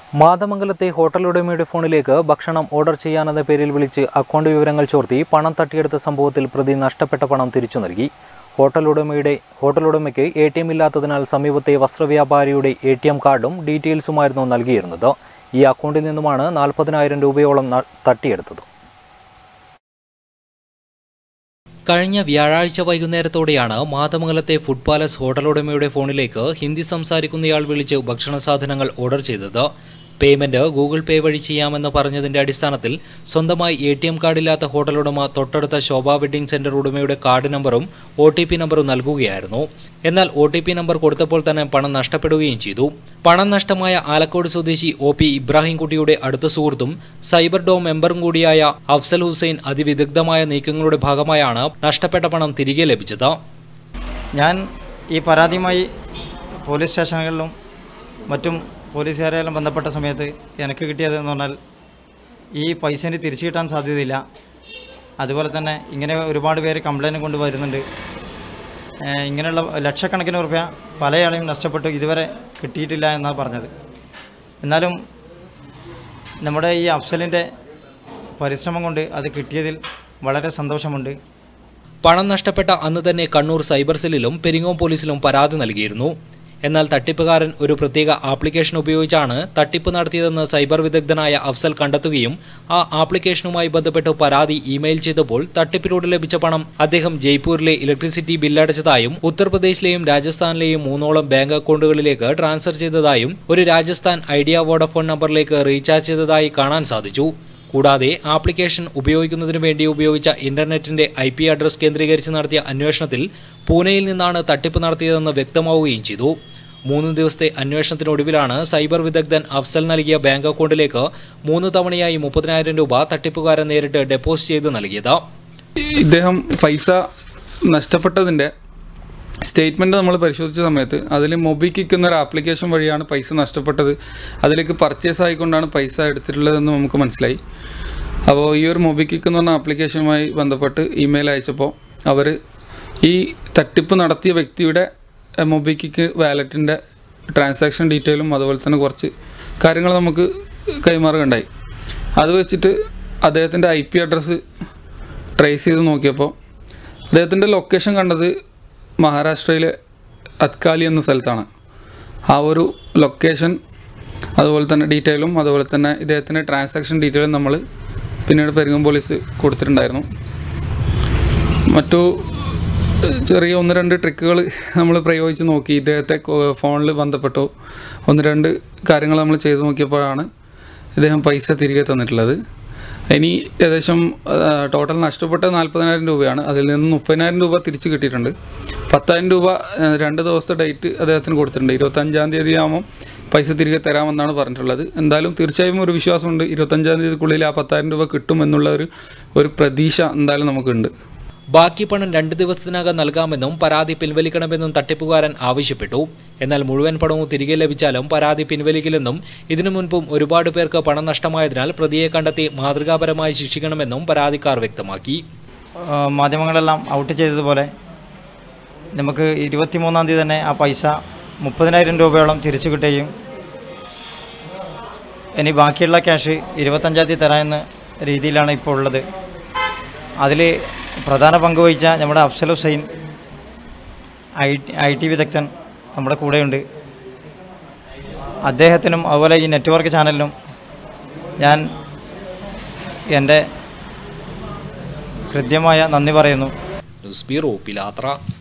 മാതമംഗലത്തെ hotel ഉടമയുടെ ഫോണിലേക്ക് ഭക്ഷണം ഓർഡർ ചെയ്യാനെന്ന പേരിൽ വിളിച്ച് അക്കൗണ്ട് വിവരങ്ങൾ ചോർത്തി പണം തട്ടിയെടുത്ത സംഭവത്തിൽ പ്രതി നഷ്ടപ്പെട്ട പണം തിരിച്ചു നൽകി ഹോട്ടൽ ഉടമയുടെ ഹോട്ടൽ ഉടമയ്ക്ക് എ ടി എം ഇല്ലാത്തതിനാൽ സമീപത്തെ വസ്ത്രവ്യാപാരിയുടെ എ ടി എം കാർഡും ഡീറ്റെയിൽസുമായിരുന്നു നൽകിയിരുന്നത് ഈ അക്കൗണ്ടിൽ നിന്നുമാണ് നാൽപ്പതിനായിരം രൂപയോളം ന- തട്ടിയെടുത്തത് കഴിഞ്ഞ വ്യാഴാഴ്ച വൈകുന്നേരത്തോടെയാണ് മാതമംഗലത്തെ ഫുഡ് പാലസ് ഹോട്ടൽ ഉടമയുടെ ഫോണിലേക്ക് ഹിന്ദി സംസാരിക്കുന്നയാൾ വിളിച്ച് ഭക്ഷണ സാധനങ്ങൾ ഓർഡർ ചെയ്തത് പേയ്മെന്റ് ഗൂഗിൾ പേ വഴി ചെയ്യാമെന്ന് പറഞ്ഞതിന്റെ അടിസ്ഥാനത്തിൽ സ്വന്തമായി എ ടി എം കാർഡില്ലാത്ത ഹോട്ടൽ ഉടമ തൊട്ടടുത്ത ശോഭ വെഡ്ഡിംഗ് സെന്റർ ഉടമയുടെ കാർഡ് നമ്പറും ഒ ടി പി നമ്പറും നൽകുകയായിരുന്നു എന്നാൽ ഒ ടി പി നമ്പർ കൊടുത്തപ്പോൾ തന്നെ പണം നഷ്ടപ്പെടുകയും ചെയ്തു പണം നഷ്ടമായ ആലക്കോട് സ്വദേശി ഒ പി ഇബ്രാഹിംകുട്ടിയുടെ അടുത്ത സുഹൃത്തും സൈബർ ഡോ മെമ്പറും കൂടിയായ അഫ്സൽ ഹുസൈൻ അതിവിദഗ്ധമായ നീക്കങ്ങളുടെ ഭാഗമായാണ് നഷ്ടപ്പെട്ട പണം തിരികെ ലഭിച്ചത് ഞാൻ ഈ പരാതിയുമായി പോലീസ് സ്റ്റേഷനുകളിലും മറ്റും പോലീസുകാരെല്ലാം ബന്ധപ്പെട്ട സമയത്ത് എനിക്ക് കിട്ടിയത് എന്ന് പറഞ്ഞാൽ ഈ പൈസേന് തിരിച്ചു കിട്ടാൻ സാധ്യതയില്ല അതുപോലെ തന്നെ ഇങ്ങനെ ഒരുപാട് പേര് കംപ്ലൈൻറ്റ് കൊണ്ട് വരുന്നുണ്ട് ഏഹ് ഇങ്ങനെയുള്ള ലക്ഷക്കണക്കിന് റുപ്യ പലയാളെയും നഷ്ടപ്പെട്ടു ഇതുവരെ കിട്ടിയിട്ടില്ല എന്നാണ് പറഞ്ഞത് എന്നാലും നമ്മുടെ ഈ അഫ്സലിൻ്റെ പരിശ്രമം കൊണ്ട് അത് കിട്ടിയതിൽ വളരെ സന്തോഷമുണ്ട് പണം നഷ്ടപ്പെട്ട അന്ന് തന്നെ കണ്ണൂർ സൈബർ സെല്ലിലും പെരിങ്ങോം പോലീസിലും പരാതി നൽകിയിരുന്നു എന്നാൽ തട്ടിപ്പുകാരൻ ഒരു പ്രത്യേക ആപ്ലിക്കേഷൻ ഉപയോഗിച്ചാണ് തട്ടിപ്പ് നടത്തിയതെന്ന് സൈബർ വിദഗ്ധനായ അഫ്സൽ കണ്ടെത്തുകയും ആ ആപ്ലിക്കേഷനുമായി ബന്ധപ്പെട്ട് പരാതി ഇമെയിൽ ചെയ്തപ്പോൾ തട്ടിപ്പിലൂടെ ലഭിച്ച പണം അദ്ദേഹം ജയ്പൂരിലെ ഇലക്ട്രിസിറ്റി ബില്ലടച്ചതായും ഉത്തർപ്രദേശിലെയും രാജസ്ഥാനിലെയും മൂന്നോളം ബാങ്ക് അക്കൗണ്ടുകളിലേക്ക് ട്രാൻസ്ഫർ ചെയ്തതായും ഒരു രാജസ്ഥാൻ ഐഡിയ വോഡഫോൺ നമ്പറിലേക്ക് റീചാർജ് ചെയ്തതായി കാണാൻ സാധിച്ചു കൂടാതെ ആപ്ലിക്കേഷൻ ഉപയോഗിക്കുന്നതിനു വേണ്ടി ഉപയോഗിച്ച ഇന്റർനെറ്റിന്റെ ഐ പി അഡ്രസ് കേന്ദ്രീകരിച്ച് നടത്തിയ അന്വേഷണത്തിൽ പൂനെയിൽ നിന്നാണ് തട്ടിപ്പ് നടത്തിയതെന്ന് വ്യക്തമാവുകയും ചെയ്തു മൂന്ന് ദിവസത്തെ അന്വേഷണത്തിനൊടുവിലാണ് സൈബർ വിദഗ്ധൻ അഫ്സൽ നൽകിയ ബാങ്ക് അക്കൗണ്ടിലേക്ക് മൂന്ന് തവണയായി മുപ്പതിനായിരം രൂപ തട്ടിപ്പുകാരൻ നേരിട്ട് ഡെപ്പോസിറ്റ് ചെയ്ത് നൽകിയത് ഇദ്ദേഹം പൈസ നഷ്ടപ്പെട്ടതിൻ്റെ സ്റ്റേറ്റ്മെൻറ്റ് നമ്മൾ പരിശോധിച്ച സമയത്ത് അതിൽ മൊബിക്കിക്ക് എന്നൊരു ആപ്ലിക്കേഷൻ വഴിയാണ് പൈസ നഷ്ടപ്പെട്ടത് അതിലേക്ക് പർച്ചേസ് ആയിക്കൊണ്ടാണ് പൈസ എടുത്തിട്ടുള്ളതെന്ന് നമുക്ക് മനസ്സിലായി അപ്പോൾ ഈ ഒരു മൊബിക്കിക്ക് എന്ന് പറഞ്ഞ ആപ്ലിക്കേഷനുമായി ബന്ധപ്പെട്ട് ഇമെയിൽ അയച്ചപ്പോൾ അവർ ഈ തട്ടിപ്പ് നടത്തിയ വ്യക്തിയുടെ മൊബിക്കിക്ക് വാലറ്റിൻ്റെ ട്രാൻസാക്ഷൻ ഡീറ്റെയിലും അതുപോലെ തന്നെ കുറച്ച് കാര്യങ്ങൾ നമുക്ക് കൈമാറുകയുണ്ടായി അത് വെച്ചിട്ട് അദ്ദേഹത്തിൻ്റെ ഐ പി അഡ്രസ്സ് ട്രേസ് ചെയ്ത് നോക്കിയപ്പോൾ അദ്ദേഹത്തിൻ്റെ ലൊക്കേഷൻ കണ്ടത് മഹാരാഷ്ട്രയിലെ അത്കാലി എന്ന സ്ഥലത്താണ് ആ ഒരു ലൊക്കേഷൻ അതുപോലെ തന്നെ ഡീറ്റെയിലും അതുപോലെ തന്നെ ഇദ്ദേഹത്തിൻ്റെ ട്രാൻസാക്ഷൻ ഡീറ്റെയിലും നമ്മൾ പിന്നീട് പെരുങ്ങം പോലീസ് കൊടുത്തിട്ടുണ്ടായിരുന്നു മറ്റു ഏഹ്, ചെറിയ ഒന്ന് രണ്ട് ട്രിക്കുകൾ നമ്മൾ പ്രയോഗിച്ച് നോക്കി ഇദ്ദേഹത്തെ ഫോണിൽ ബന്ധപ്പെട്ടു ഒന്ന് രണ്ട് കാര്യങ്ങൾ നമ്മൾ ചെയ്ത് നോക്കിയപ്പോഴാണ് ഇദ്ദേഹം പൈസ തിരികെ തന്നിട്ടുള്ളത് ഇനി ഏകദേശം ടോട്ടൽ നഷ്ടപ്പെട്ട നാൽപ്പതിനായിരം രൂപയാണ് അതിൽ നിന്ന് മുപ്പതിനായിരം രൂപ തിരിച്ച് കിട്ടിയിട്ടുണ്ട് പത്തായിരം രൂപ ഏഹ്, രണ്ട് ദിവസത്തെ ഡേറ്റ് അദ്ദേഹത്തിന് കൊടുത്തിട്ടുണ്ട് ഇരുപത്തഞ്ചാം തീയതി ആകുമ്പം പൈസ തിരികെ തരാമെന്നാണ് പറഞ്ഞിട്ടുള്ളത് എന്തായാലും തീർച്ചയായും ഒരു വിശ്വാസമുണ്ട് ഇരുപത്തഞ്ചാം തീയതിക്കുള്ളിൽ ആ പത്തായിരം രൂപ കിട്ടും എന്നുള്ള ഒരു ഒരു പ്രതീക്ഷ എന്തായാലും നമുക്കുണ്ട് ബാക്കി പണം രണ്ട് ദിവസത്തിനകം നൽകാമെന്നും പരാതി പിൻവലിക്കണമെന്നും തട്ടിപ്പുകാരൻ ആവശ്യപ്പെട്ടു എന്നാൽ മുഴുവൻ പണവും തിരികെ ലഭിച്ചാലും പരാതി പിൻവലിക്കില്ലെന്നും ഇതിനു മുൻപും ഒരുപാട് പേർക്ക് പണം നഷ്ടമായതിനാൽ പ്രതിയെ കണ്ടെത്തി മാതൃകാപരമായി ശിക്ഷിക്കണമെന്നും പരാതിക്കാർ വ്യക്തമാക്കി ആ, മാധ്യമങ്ങളെല്ലാം ഔട്ട് ചെയ്തതുപോലെ നമുക്ക് ഇരുപത്തിമൂന്നാം തീയതി തന്നെ ആ പൈസ മുപ്പതിനായിരം രൂപയോളം തിരിച്ചു കിട്ടുകയും ഇനി ബാക്കിയുള്ള ക്യാഷ് ഇരുപത്തഞ്ചാം തീയതി തരാമെന്ന രീതിയിലാണ് ഇപ്പോൾ ഉള്ളത് അതിൽ പ്രധാന പങ്ക് വഹിച്ച നമ്മുടെ Afsal Hussain I I T വിദഗ്ധൻ നമ്മുടെ കൂടെയുണ്ട് അദ്ദേഹത്തിനും അതുപോലെ ഈ നെറ്റ്വർക്ക് ചാനലിനും ഞാൻ എൻ്റെ ഹൃദ്യമായ നന്ദി പറയുന്നു ന്യൂസ് ബ്യൂറോ പിലാത്ര